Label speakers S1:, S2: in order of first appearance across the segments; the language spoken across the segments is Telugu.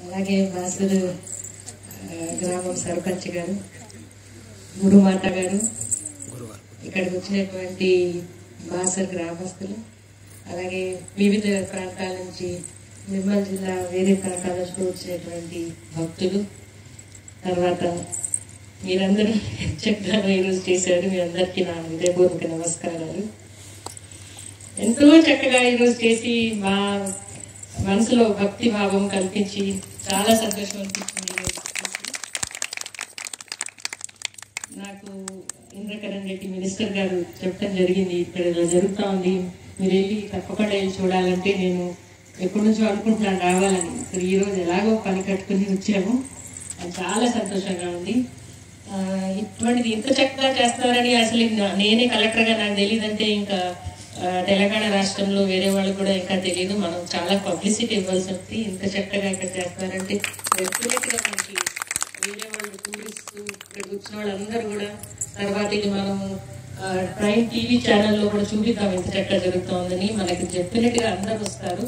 S1: అలాగే బాసురు ఆ, గ్రామం సర్పంచ్ గారు గురుమాత గారు ఇక్కడికి వచ్చినటువంటి బాసర్ గ్రామస్తులు అలాగే వివిధ ప్రాంతాల నుంచి నిర్మల్ జిల్లా వేరే ప్రాంతాల నుంచి వచ్చినటువంటి భక్తులు తర్వాత మీరందరూ చక్కగా ఈరోజు చేశారు మీ అందరికీ నా హృదయపూర్వక నమస్కారాలు ఎంతో చక్కగా ఈరోజు చేసి మా మనసులో భక్తి భావం కల్పించి చాలా సంతోషం అనిపించింది ఈరోజు చూసి. నాకు ఇంద్రకరణ్ రెడ్డి మినిస్టర్ గారు చెప్పడం జరిగింది ఇక్కడ ఇలా జరుగుతా ఉంది మీరు వెళ్ళి తప్పకుండా వెళ్ళి చూడాలంటే నేను ఎప్పటి నుంచో అనుకుంటున్నాను రావాలని ఇప్పుడు ఈ రోజు ఎలాగో పని కట్టుకుని వచ్చాము అది చాలా సంతోషంగా ఉంది ఆ, ఇటువంటిది ఇంత చక్కగా చేస్తారని అసలు నా- నేనే కలెక్టర్గా నాకు తెలియదంటే ఇంకా ఆ, తెలంగాణ రాష్ట్రంలో వేరే వాళ్ళు కూడా ఇంకా తెలియదు మనం చాలా పబ్లిసిటీ ఇవ్వాల్సి ఉంది ఇంత చక్కగా ఇక్కడ చేస్తారంటే డెఫినెట్గా మనకి వేరే వాళ్ళు టూరిస్ట్ ఇక్కడ వచ్చిన వాళ్ళందరూ కూడా తర్వాత ఇది మనం ప్రైమ్ టీవీ ఛానల్లో కూడా చూపిద్దాం ఎంత చక్కగా జరుగుతోందని మనకి డెఫినెట్ గా అందరూ వస్తారు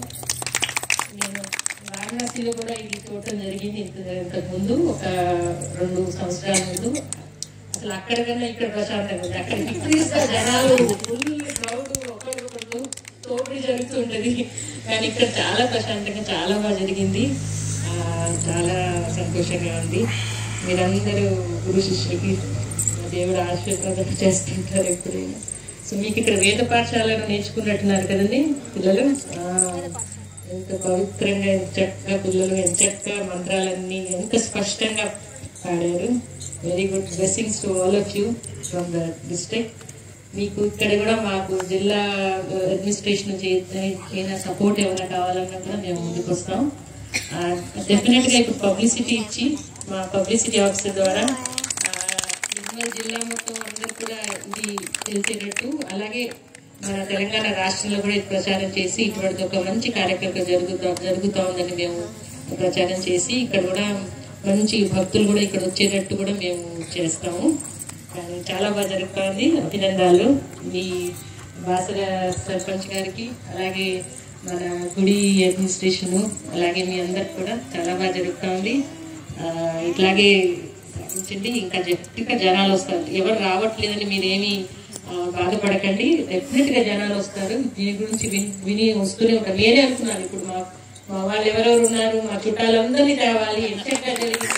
S1: నేను వారణాసిలో కూడా ఇది చూడటం జరిగింది ఇంత ఇంతకు ముందు ఒక రెండు సంవత్సరాల ముందు అసలు అక్కడ కన్నా ఇక్కడ ప్రశాంతంగా ఉంది అక్కడ విపరీత జనాలు ఫుల్ క్రౌడ్ ఒకరికొకరు తోపిడి జరుగుతుంటది కానీ ఇక్కడ చాలా ప్రశాంతంగా చాలా బాగా జరిగింది ఆ, చాలా సంతోషంగా ఉంది మీరందరూ గురు శిష్యులకి దేవుడు ఆశీర్వాదం చేస్తుంటారు ఎప్పుడైనా సో మీకు ఇక్కడ వేద పాఠశాలను నేర్చుకున్నట్టున్నారు కదండి పిల్లలు ఆ, ఎంత పవిత్రంగా ఎంత చక్కగా పిల్లలు ఎంత చక్కగా మంత్రాలన్నీ ఎంత స్పష్టంగా పాడారు very good blessings to all of you from the district మీకు ఇక్కడ కూడా మాకు జిల్లా అడ్మినిస్ట్రేషన్ నుంచి ఏదైనా సపోర్ట్ ఏమైనా కావాలన్నా కూడా మేము ముందుకు వస్తాం డెఫినెట్ గా ఇప్పుడు పబ్లిసిటీ ఇచ్చి మా పబ్లిసిటీ ఆఫీసర్ ద్వారా ఆ, నిర్మల్ జిల్లా మొత్తం అందరూ కూడా ఇది తెలిసేటట్టు అలాగే మన తెలంగాణ రాష్ట్రంలో కూడా ఇది ప్రచారం చేసి ఇటువంటి ఒక మంచి కార్యక్రమం జరుగుతా జరుగుతా ఉందని మేము ప్రచారం చేసి ఇక్కడ కూడా మంచి భక్తులు కూడా ఇక్కడ వచ్చేటట్టు కూడా మేము చేస్తాము కానీ చాలా బాగా జరుగుతోంది అభినందనలు మీ బాసర సర్పంచ్ గారికి అలాగే మన గుడి అడ్మినిస్ట్రేషన్ అలాగే మీ అందరికి కూడా చాలా బాగా జరుగుతోంది ఆ, ఇట్లాగే సాగించండి ఇంకా గట్టిగా జనాలు వస్తారు ఎవరు రావట్లేదని మీరేమి ఆ, బాధపడకండి డెఫినెట్ గా జనాలు వస్తారు దీని గురించి విని- విని వస్తూనే ఉంటారు నేనే అనుకున్నాను ఇప్పుడు మా మా వాళ్ళు ఎవరెవరు ఉన్నారు మా చుట్టాలందరినీ తేవాలి ఎంతగా జరిగింది